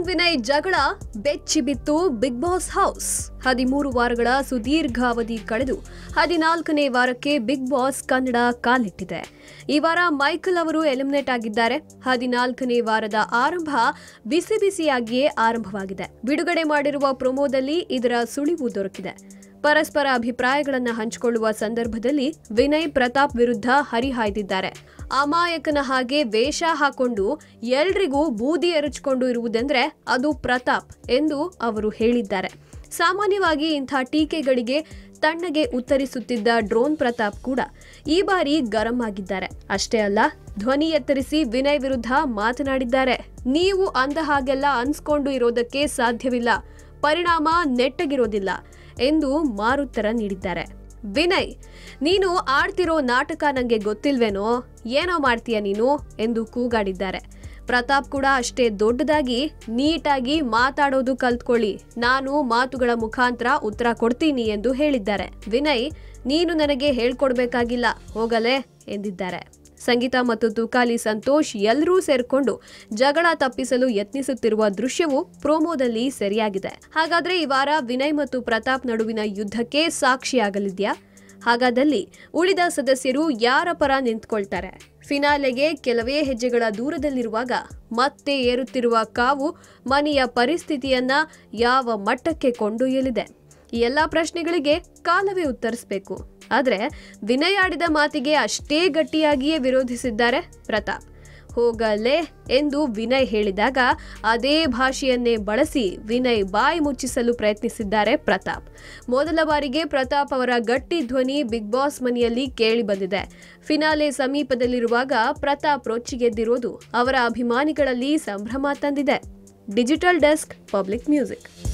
ವಿನಯ್ ಜಗಳ ಬೆಚ್ಚಿ ಬಿತ್ತು ಬಿಗ್ ಬಾಸ್ ಹೌಸ್ ಹದಿಮೂರು ವಾರಗಳ ಸುದೀರ್ಘ ಅವಧಿ ಕಳೆದು ಹದಿನಾಲ್ಕನೇ ವಾರಕ್ಕೆ ಬಿಗ್ ಬಾಸ್ ಕನ್ನಡ ಕಾಲಿಟ್ಟಿದೆ ಈ ವಾರ ಮೈಕಲ್ ಅವರು ಎಲಿಮಿನೇಟ್ ಆಗಿದ್ದಾರೆ ಹದಿನಾಲ್ಕನೇ ವಾರದ ಆರಂಭ ಬಿಸಿ ಬಿಸಿಯಾಗಿಯೇ ಆರಂಭವಾಗಿದೆ ಬಿಡುಗಡೆ ಮಾಡಿರುವ ಪ್ರೊಮೋದಲ್ಲಿ ಇದರ ಸುಳಿವು ದೊರಕಿದೆ ಪರಸ್ಪರ ಅಭಿಪ್ರಾಯಗಳನ್ನು ಹಂಚಿಕೊಳ್ಳುವ ಸಂದರ್ಭದಲ್ಲಿ ವಿನಯ್ ಪ್ರತಾಪ್ ವಿರುದ್ಧ ಹರಿಹಾಯ್ದಿದ್ದಾರೆ ಅಮಾಯಕನ ಹಾಗೆ ವೇಷ ಹಾಕೊಂಡು ಎಲ್ರಿಗೂ ಬೂದಿ ಎರಚಿಕೊಂಡು ಇರುವುದೆಂದ್ರೆ ಅದು ಪ್ರತಾಪ್ ಎಂದು ಅವರು ಹೇಳಿದ್ದಾರೆ ಸಾಮಾನ್ಯವಾಗಿ ಇಂಥ ಟೀಕೆಗಳಿಗೆ ತಣ್ಣಗೆ ಉತ್ತರಿಸುತ್ತಿದ್ದ ಡ್ರೋನ್ ಪ್ರತಾಪ್ ಕೂಡ ಈ ಬಾರಿ ಗರಂ ಆಗಿದ್ದಾರೆ ಅಷ್ಟೇ ಅಲ್ಲ ಧ್ವನಿ ಎತ್ತರಿಸಿ ವಿನಯ್ ವಿರುದ್ಧ ಮಾತನಾಡಿದ್ದಾರೆ ನೀವು ಅಂದ ಹಾಗೆಲ್ಲ ಅನ್ಸ್ಕೊಂಡು ಇರೋದಕ್ಕೆ ಸಾಧ್ಯವಿಲ್ಲ ಪರಿಣಾಮ ನೆಟ್ಟಗಿರೋದಿಲ್ಲ ಎಂದು ಮಾರುತ್ತರ ನೀಡಿದ್ದಾರೆ ವಿನಯ್ ನೀನು ಆಡ್ತಿರೋ ನಾಟಕ ನಂಗೆ ಗೊತ್ತಿಲ್ವೇನೋ ಏನೋ ಮಾಡ್ತೀಯ ನೀನು ಎಂದು ಕೂಗಾಡಿದ್ದಾರೆ ಪ್ರತಾಪ್ ಕೂಡ ಅಷ್ಟೇ ದೊಡ್ಡದಾಗಿ ನೀಟಾಗಿ ಮಾತಾಡೋದು ಕಲ್ತ್ಕೊಳ್ಳಿ ನಾನು ಮಾತುಗಳ ಮುಖಾಂತರ ಉತ್ತರ ಕೊಡ್ತೀನಿ ಎಂದು ಹೇಳಿದ್ದಾರೆ ವಿನಯ್ ನೀನು ನನಗೆ ಹೇಳ್ಕೊಡ್ಬೇಕಾಗಿಲ್ಲ ಹೋಗಲೇ ಎಂದಿದ್ದಾರೆ ಸಂಗೀತ ಮತ್ತು ತುಕಾಲಿ ಸಂತೋಷ್ ಎಲ್ಲರೂ ಸೇರ್ಕೊಂಡು ಜಗಳ ತಪ್ಪಿಸಲು ಯತ್ನಿಸುತ್ತಿರುವ ದೃಶ್ಯವು ಪ್ರೋಮೋದಲ್ಲಿ ಸರಿಯಾಗಿದೆ ಹಾಗಾದ್ರೆ ಈ ವಾರ ವಿನಯ್ ಮತ್ತು ಪ್ರತಾಪ್ ನಡುವಿನ ಯುದ್ಧಕ್ಕೆ ಸಾಕ್ಷಿಯಾಗಲಿದ್ಯಾ ಹಾಗಾದಲ್ಲಿ ಉಳಿದ ಸದಸ್ಯರು ಯಾರ ಪರ ನಿಂತ್ಕೊಳ್ತಾರೆ ಫಿನಾಲೆಗೆ ಕೆಲವೇ ಹೆಜ್ಜೆಗಳ ದೂರದಲ್ಲಿರುವಾಗ ಮತ್ತೆ ಏರುತ್ತಿರುವ ಕಾವು ಮನೆಯ ಪರಿಸ್ಥಿತಿಯನ್ನ ಯಾವ ಮಟ್ಟಕ್ಕೆ ಕೊಂಡೊಯ್ಯಲಿದೆ ಈ ಎಲ್ಲಾ ಪ್ರಶ್ನೆಗಳಿಗೆ ಕಾಲವೇ ಉತ್ತರಿಸಬೇಕು ಆದ್ರೆ ವಿನಯ್ ಆಡಿದ ಮಾತಿಗೆ ಅಷ್ಟೇ ಗಟ್ಟಿಯಾಗಿಯೇ ವಿರೋಧಿಸಿದ್ದಾರೆ ಪ್ರತಾಪ್ ಹೋಗಲೇ ಎಂದು ವಿನಯ್ ಹೇಳಿದಾಗ ಅದೇ ಭಾಷೆಯನ್ನೇ ಬಳಸಿ ವಿನಯ್ ಬಾಯಿ ಮುಚ್ಚಿಸಲು ಪ್ರಯತ್ನಿಸಿದ್ದಾರೆ ಪ್ರತಾಪ್ ಮೊದಲ ಬಾರಿಗೆ ಪ್ರತಾಪ್ ಅವರ ಗಟ್ಟಿ ಧ್ವನಿ ಬಿಗ್ ಬಾಸ್ ಮನೆಯಲ್ಲಿ ಕೇಳಿ ಬಂದಿದೆ ಫಿನಾಲೆ ಸಮೀಪದಲ್ಲಿರುವಾಗ ಪ್ರತಾಪ್ ರೊಚ್ಚಿಗೆದ್ದಿರೋದು ಅವರ ಅಭಿಮಾನಿಗಳಲ್ಲಿ ಸಂಭ್ರಮ ತಂದಿದೆ ಡಿಜಿಟಲ್ ಡೆಸ್ಕ್ ಪಬ್ಲಿಕ್ ಮ್ಯೂಸಿಕ್